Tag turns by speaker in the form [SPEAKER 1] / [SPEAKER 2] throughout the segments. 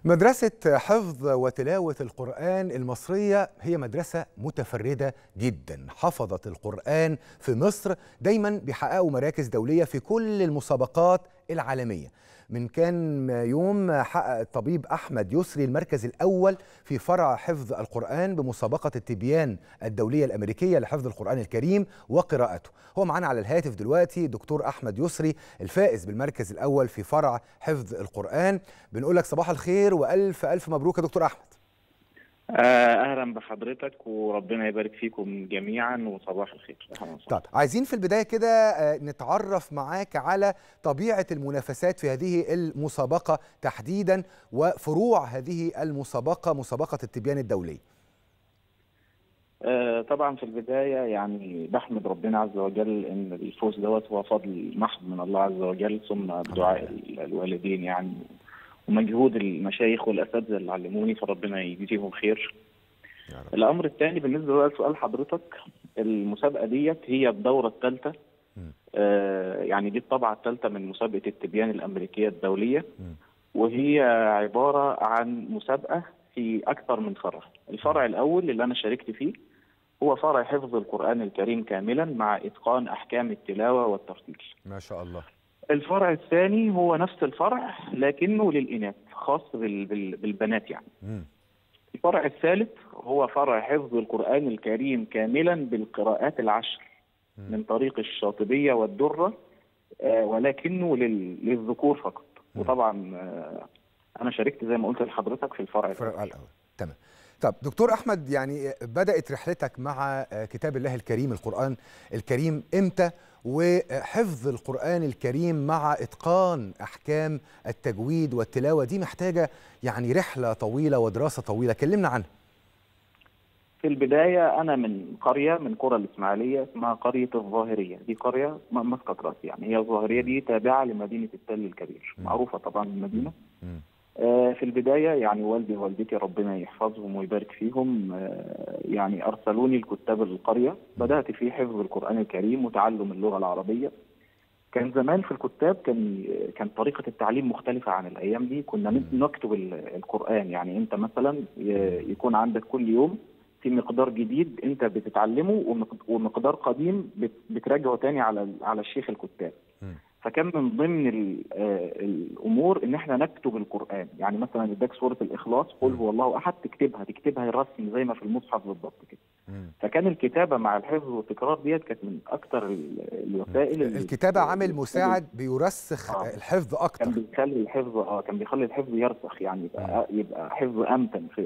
[SPEAKER 1] مدرسة حفظ وتلاوة القرآن المصرية هي مدرسة متفردة جدا حفظت القرآن في مصر دايما بيحققوا مراكز دولية في كل المسابقات العالمية من كان يوم حقق الطبيب أحمد يسري المركز الأول في فرع حفظ القرآن بمسابقة التبيان الدولية الأمريكية لحفظ القرآن الكريم وقراءته هو معانا على الهاتف دلوقتي دكتور أحمد يسري الفائز بالمركز الأول في فرع حفظ القرآن بنقول لك صباح الخير وألف ألف مبروك يا دكتور أحمد
[SPEAKER 2] اهلا بحضرتك وربنا يبارك فيكم جميعا وصباح الخير
[SPEAKER 1] طب عايزين في البدايه كده نتعرف معاك على طبيعه المنافسات في هذه المسابقه تحديدا وفروع هذه المسابقه مسابقه التبيان الدولي
[SPEAKER 2] طبعا في البدايه يعني بحمد ربنا عز وجل ان الفوز دوت هو فضل محض من الله عز وجل ثم بدعاء الوالدين يعني ومجهود المشايخ والاساتذه اللي علموني فربنا يجزيهم خير. الامر الثاني بالنسبه بقى لسؤال حضرتك المسابقه ديت هي الدوره الثالثه آه يعني دي الطبعه الثالثه من مسابقه التبيان الامريكيه الدوليه م. وهي عباره عن مسابقه في اكثر من فرع، الفرع الاول اللي انا شاركت فيه هو فرع حفظ القران الكريم كاملا مع اتقان احكام التلاوه والترتيل.
[SPEAKER 1] ما شاء الله.
[SPEAKER 2] الفرع الثاني هو نفس الفرع لكنه للإناث خاص بالبنات يعني م. الفرع الثالث هو فرع حفظ القرآن الكريم كاملا بالقراءات العشر م. من طريق الشاطبية والدرة آه ولكنه للذكور فقط م. وطبعا آه أنا شاركت زي ما قلت لحضرتك في الفرع
[SPEAKER 1] الفرع الأول تمام طب دكتور احمد يعني بدات رحلتك مع كتاب الله الكريم القران الكريم امتى وحفظ القران الكريم مع اتقان احكام التجويد والتلاوه دي محتاجه يعني رحله طويله ودراسه طويله كلمنا عنها
[SPEAKER 2] في البداية أنا من قرية من قرى الإسماعيلية اسمها قرية الظاهرية دي قرية مسقط رأس يعني هي الظاهرية دي تابعة لمدينة التل الكبير معروفة طبعا المدينة في البداية يعني والدي ووالدتي ربنا يحفظهم ويبارك فيهم يعني أرسلوني لكتاب القرية بدأت في حفظ القرآن الكريم وتعلم اللغة العربية كان زمان في الكتاب كان كان طريقة التعليم مختلفة عن الأيام دي كنا نكتب القرآن يعني أنت مثلا يكون عندك كل يوم في مقدار جديد أنت بتتعلمه ومقدار قديم بتراجعه تاني على على الشيخ الكتاب فكان من ضمن الامور ان احنا نكتب القران يعني مثلا اداك سوره الاخلاص قل هو الله احد تكتبها تكتبها رسم زي ما في المصحف بالضبط كده فكان الكتابه مع الحفظ والتكرار ديت كانت من اكثر الوسائل
[SPEAKER 1] الكتابه عامل مساعد بيرسخ آه. الحفظ اكتر
[SPEAKER 2] كان بيخلي الحفظ اه كان بيخلي الحفظ يرسخ يعني يبقى م. يبقى حفظ امتن في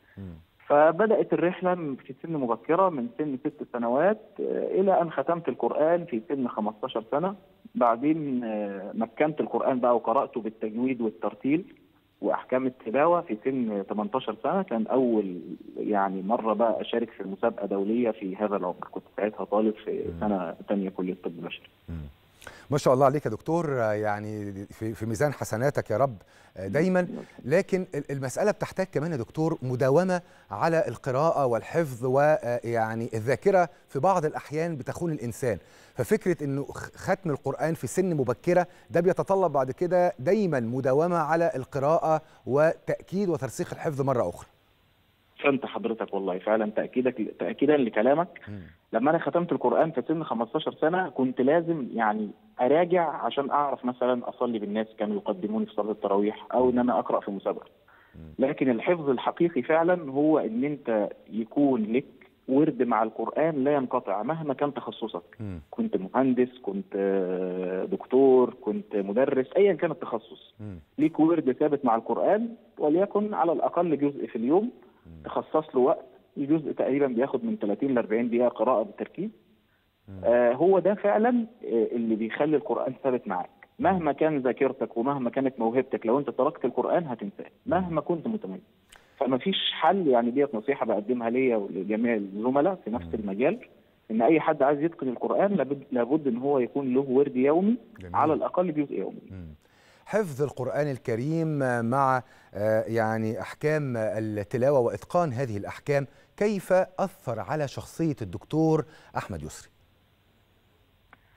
[SPEAKER 2] فبدات الرحله في سن مبكره من سن ست سنوات الى ان ختمت القران في سن 15 سنه بعدين مكنت القرآن بقى وقرأته بالتجويد والترتيل وأحكام التلاوة في سن 18 سنة كان أول يعني مرة بقى أشارك في مسابقة دولية في هذا العمر كنت ساعتها طالب في سنة ثانية كلية الطب البشري
[SPEAKER 1] ما شاء الله عليك يا دكتور يعني في في ميزان حسناتك يا رب دايما لكن المسألة بتحتاج كمان يا دكتور مداومة على القراءة والحفظ ويعني الذاكرة في بعض الأحيان بتخون الإنسان ففكرة أنه ختم القرآن في سن مبكرة ده بيتطلب بعد كده دايما مداومة على القراءة وتأكيد وترسيخ الحفظ مرة أخرى
[SPEAKER 2] فهمت حضرتك والله فعلا تاكيدك تاكيدا لكلامك م. لما انا ختمت القران في سن 15 سنه كنت لازم يعني اراجع عشان اعرف مثلا اصلي بالناس كانوا يقدموني في صلاه التراويح او ان انا اقرا في مسابقه لكن الحفظ الحقيقي فعلا هو ان انت يكون لك ورد مع القران لا ينقطع مهما كان تخصصك م. كنت مهندس كنت دكتور كنت مدرس ايا كان التخصص م. ليك ورد ثابت مع القران وليكن على الاقل جزء في اليوم تخصص له وقت الجزء تقريبا بياخد من 30 ل 40 دقيقه قراءه بالتركيز آه هو ده فعلا آه اللي بيخلي القران ثابت معاك مهما كان ذاكرتك ومهما كانت موهبتك لو انت تركت القران هتنساه مهما كنت متميز فما فيش حل يعني ديت نصيحه بقدمها ليا ولجميع الزملاء في نفس المجال ان اي حد عايز يتقن القران لابد لابد ان هو يكون له ورد يومي جميل. على الاقل جزء يومي
[SPEAKER 1] حفظ القرآن الكريم مع يعني أحكام التلاوة وإتقان هذه الأحكام كيف أثر على شخصية الدكتور أحمد يسري؟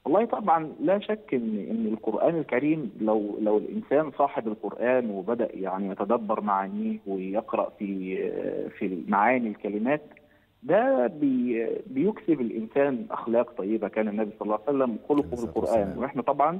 [SPEAKER 2] والله طبعا لا شك ان ان القران الكريم لو لو الانسان صاحب القران وبدا يعني يتدبر معانيه ويقرا في في معاني الكلمات ده بي بيكسب الانسان اخلاق طيبه كان النبي صلى الله عليه وسلم خلقه في القران واحنا طبعا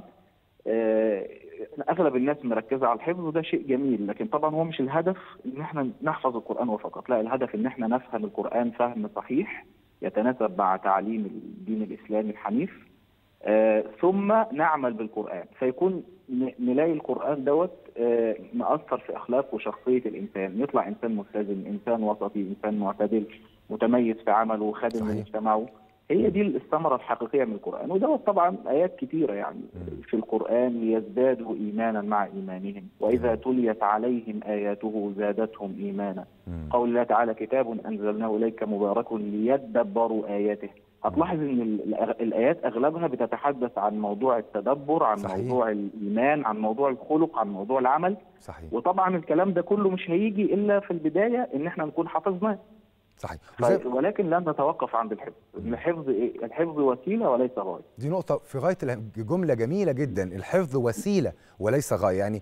[SPEAKER 2] آه، اغلب الناس مركزه على الحفظ وده شيء جميل لكن طبعا هو مش الهدف ان احنا نحفظ القران وفقط لا الهدف ان احنا نفهم القران فهم صحيح يتناسب مع تعاليم الدين الاسلامي الحنيف آه ثم نعمل بالقران فيكون نلاقي القران دوت آه مأثر في اخلاق وشخصيه الانسان يطلع انسان ملتزم انسان وسطي انسان معتدل متميز في عمله خادم لمجتمعه هي دي الثمرة الحقيقية من القرآن ودوت طبعا آيات كثيرة يعني في القرآن ليزدادوا إيمانا مع إيمانهم وإذا تليت عليهم آياته زادتهم إيمانا قول الله تعالى كتاب أنزلناه إليك مبارك ليدبروا آياته هتلاحظ ان الايات اغلبها بتتحدث عن موضوع التدبر عن صحيح. موضوع الايمان عن موضوع الخلق عن موضوع العمل
[SPEAKER 1] صحيح.
[SPEAKER 2] وطبعا الكلام ده كله مش هيجي الا في البدايه ان احنا نكون حفظناه
[SPEAKER 1] صحيح
[SPEAKER 2] ولكن لن نتوقف عند الحفظ الحفظ إيه؟ الحفظ وسيله وليس غايه
[SPEAKER 1] دي نقطه في غايه جمله جميله جدا الحفظ وسيله وليس غايه يعني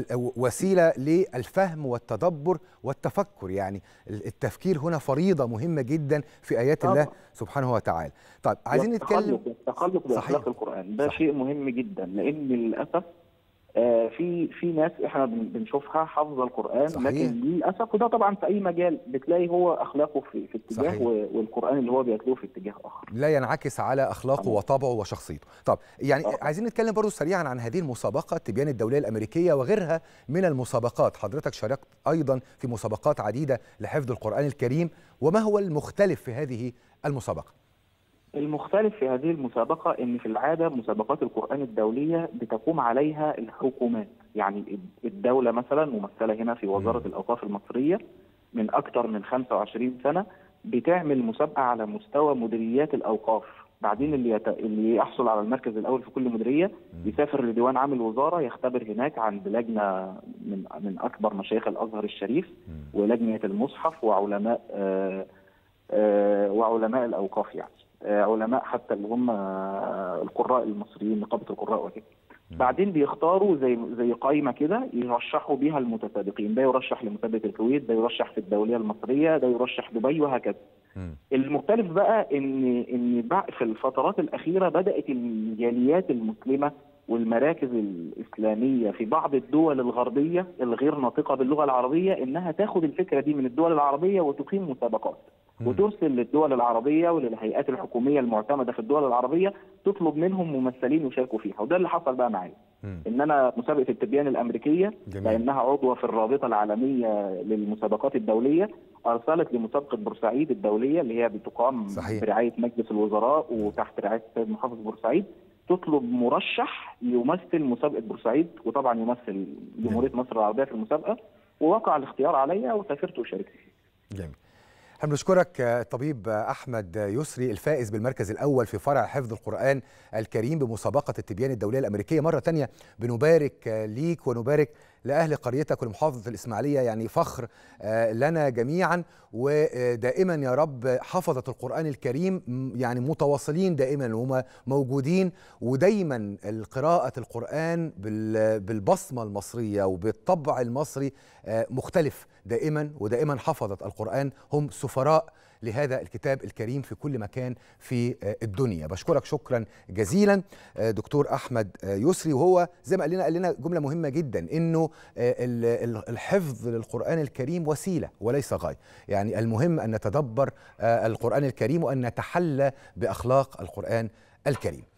[SPEAKER 1] وسيله للفهم والتدبر والتفكر يعني التفكير هنا فريضه مهمه جدا في ايات طبعا. الله سبحانه وتعالى طيب عايزين نتكلم
[SPEAKER 2] التخلق باخلاق القران ده صحيح. شيء مهم جدا لان للاسف آه في في ناس احنا بنشوفها حافظه القران صحيح. لكن للاسف وده طبعا في اي مجال بتلاقي هو اخلاقه في, في اتجاه صحيح. والقران اللي هو بيتلوه في اتجاه اخر
[SPEAKER 1] لا ينعكس على اخلاقه صحيح. وطبعه وشخصيته طب يعني صحيح. عايزين نتكلم برضو سريعا عن هذه المسابقه التبيان الدوليه الامريكيه وغيرها من المسابقات حضرتك شاركت ايضا في مسابقات عديده لحفظ القران الكريم وما هو المختلف في هذه المسابقه
[SPEAKER 2] المختلف في هذه المسابقة أن في العادة مسابقات القرآن الدولية بتقوم عليها الحكومات يعني الدولة مثلا ممثلة هنا في وزارة م. الأوقاف المصرية من أكثر من 25 سنة بتعمل مسابقة على مستوى مديريات الأوقاف بعدين اللي يت... اللي يحصل على المركز الأول في كل مديرية يسافر لديوان عام الوزارة يختبر هناك عند لجنة من من أكبر مشايخ الأزهر الشريف ولجنة المصحف وعلماء آآ آآ وعلماء الأوقاف يعني علماء حتى اللي هم القراء المصريين نقابه القراء وكده بعدين بيختاروا زي زي قائمه كده يرشحوا بيها المتسابقين ده يرشح لمسابقه الكويت ده يرشح في الدوليه المصريه ده يرشح دبي وهكذا المختلف بقى ان ان في الفترات الاخيره بدات الجاليات المسلمه والمراكز الاسلاميه في بعض الدول الغربيه الغير ناطقه باللغه العربيه انها تاخد الفكره دي من الدول العربيه وتقيم مسابقات وترسل للدول العربية وللهيئات الحكومية المعتمدة في الدول العربية تطلب منهم ممثلين يشاركوا فيها وده اللي حصل بقى معايا ان انا مسابقه التبيان الامريكيه جميل. لانها عضوه في الرابطه العالميه للمسابقات الدوليه ارسلت لمسابقه بورسعيد الدوليه اللي هي بتقام صحيح. برعايه مجلس الوزراء وتحت رعايه السيد محافظ بورسعيد تطلب مرشح يمثل مسابقه بورسعيد وطبعا يمثل جمهوريه مصر العربيه في المسابقه ووقع الاختيار عليا وسافرت وشاركت فيه.
[SPEAKER 1] جميل. احنا بنشكرك الطبيب احمد يسري الفائز بالمركز الاول في فرع حفظ القران الكريم بمسابقه التبيان الدوليه الامريكيه مره تانية بنبارك ليك ونبارك لاهل قريتك ولمحافظه الاسماعيليه يعني فخر لنا جميعا ودائما يا رب حفظه القران الكريم يعني متواصلين دائما وهم موجودين ودايما قراءه القران بالبصمه المصريه وبالطبع المصري مختلف دائما ودائما حفظت القران هم سفراء لهذا الكتاب الكريم في كل مكان في الدنيا بشكرك شكرا جزيلا دكتور احمد يسري وهو زي ما قال لنا قال لنا جمله مهمه جدا انه الحفظ للقران الكريم وسيله وليس غايه يعني المهم ان نتدبر القران الكريم وان نتحلى باخلاق القران الكريم